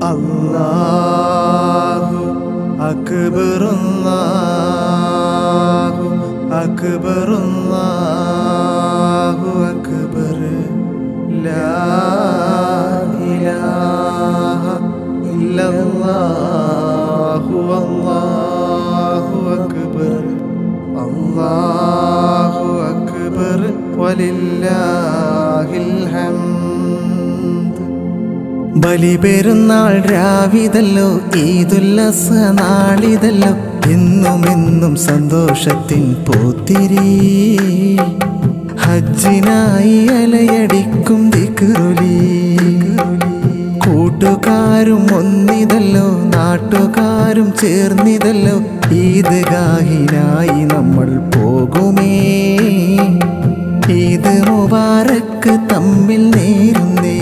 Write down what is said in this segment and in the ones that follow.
അല്ലാഹു അക്ബർ അല്ലാഹു അക്ബർ അല്ലാഹു അക്ബർ ലാ ഇലാഹ ഇല്ലല്ലാഹു അല്ലാഹു അക്ബർ അല്ലാഹു അക്ബർ വലില്ലാഹിൽ ഹംദ് ബലിപെരുന്നാൾ രാവിതല്ലോ ഈദുല്ലസ നാളിതല്ലോ എന്നും എന്നും സന്തോഷത്തിൻ പോത്തിരി ഹജ്ജിനായി അലയടിക്കും ദിക്റുലി കൂട്ടുകാരും ഒന്നിതല്ലോ നാട്ടുകാരും ചേർന്നിതല്ലോ ഈദ്ഗാഹിനായി നമ്മൾ പോകുമേ ഈദ് മുബാറക്ക് തമ്മിൽ നേരുന്നേ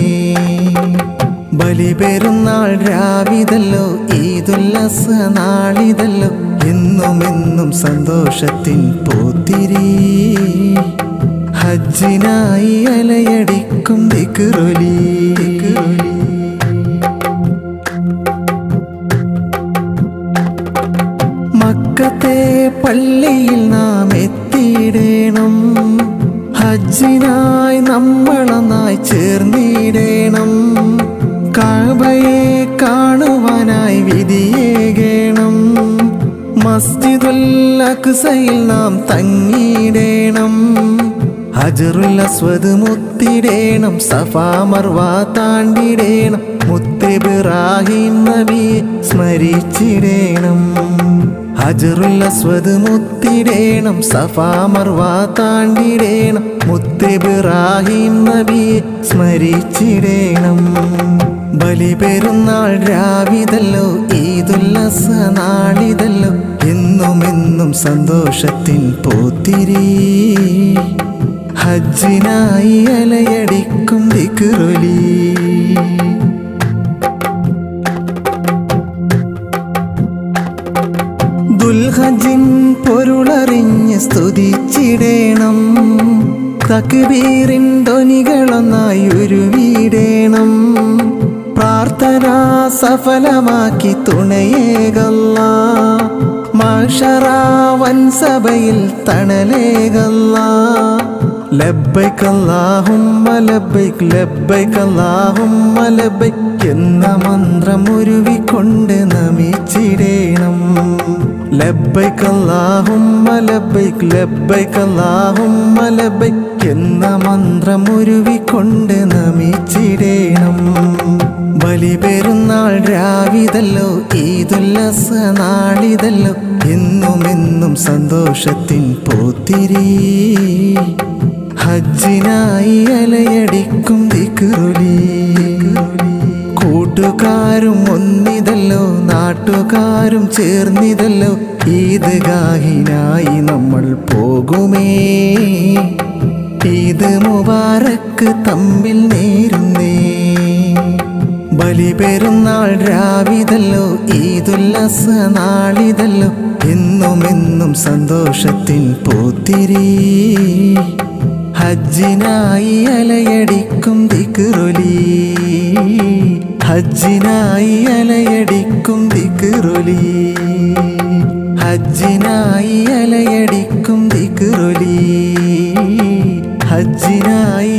ബലിപെരുന്നാൾ രാവിതല്ലോ ഈദുല്ലസ നാളിതല്ലോ എന്നും എന്നും സന്തോഷത്തിൻ പോത്തിരി ഹജ്ജിനായി അലയടിക്കും ദിക്റുലി മക്കത്തെ പള്ളിയിൽ നാം എത്തിയിടേണം ഹജ്ജിനായി നമ്മളൊന്നായി ചേർന്നിടേണം കാബയെ കാണുവാനായി വിധിയേകണം മസ്ജിദുൽ അക്സയിൽ നാം തങ്ങിയിടേണം ഹജറുൽ അസ്വദ് മുത്തിടേണം സഫാ മർവ താണ്ടിടേണം മുത്തിബ്രാഹിം നബിയെ സ്മരിച്ചിടേണം ഹജറുൽ അസ്വദ് മുത്തിടേണം സഫാ മർവ താണ്ടിടേണം മുത്തിബ്രാഹിം നബിയെ സ്മരിച്ചിടേണം ബലിപെരുന്നാൾ രാവിതല്ലോ ഈദുല്ലസ നാളിതല്ലോ എന്നും എന്നും സന്തോഷത്തിൻ പോത്തിരി ഹജ്ജിനായി അലയടിക്കും ദിക്റുലി ദുൽഹജിൻ പൊരുളറിഞ്ഞ് സ്തുതിച്ചിടേണം തക്ബീറിൻ ധ്വനികളൊന്നായി ഉരുവിടേണം പ്രാർത്ഥന സഫലമാക്കി തുണയേകല്ല മാഷറ വൻസഭയിൽ തണലേകല്ല ലബ്ബൈക് അല്ലാഹുമ്മ ലബ്ബൈക് ലബ്ബൈക് അല്ലാഹുമ്മ ലബ്ബൈക് എന്ന മന്ത്രം ഉരുവിക്കൊണ്ട് നമിച്ചിടേണം ലബ്ബൈക് അല്ലാഹുമ്മ ലബ്ബൈക് ലബ്ബൈക് അല്ലാഹുമ്മ ലബ്ബൈക് എന്ന മന്ത്രം ഉരുവിക്കൊണ്ട് നമിച്ചിടേണം ബലിപെരുന്നാൾ രാവിതല്ലോ ഈദുല്ലസ നാളിതല്ലോ എന്നും എന്നും സന്തോഷത്തിൻ പോത്തിരി ഹജ്ജിനായി അലയടിക്കും ദിക്റുലി കൂട്ടുകാരും ഒന്നിതല്ലോ നാട്ടുകാരും ചേർന്നിതല്ലോ ഈദ്ഗാഹിനായി നമ്മൾ പോകുമേ ഈദ് മുബാറക്ക് തമ്മിൽ നേരുന്നേ ബലിപെരുന്നാൾ രാവിതല്ലോ ഈദുല്ലസ നാളിതല്ലോ എന്നും എന്നും സന്തോഷത്തിൻ പോത്തിരി ഹജ്ജിനായി അലയടിക്കും ദിക്റുലി ഹജ്ജിനായി അലയടിക്കും ദിക്റുലി ഹജ്ജിനായി അലയടിക്കും ദിക്റുലി ഹജ്ജിനായി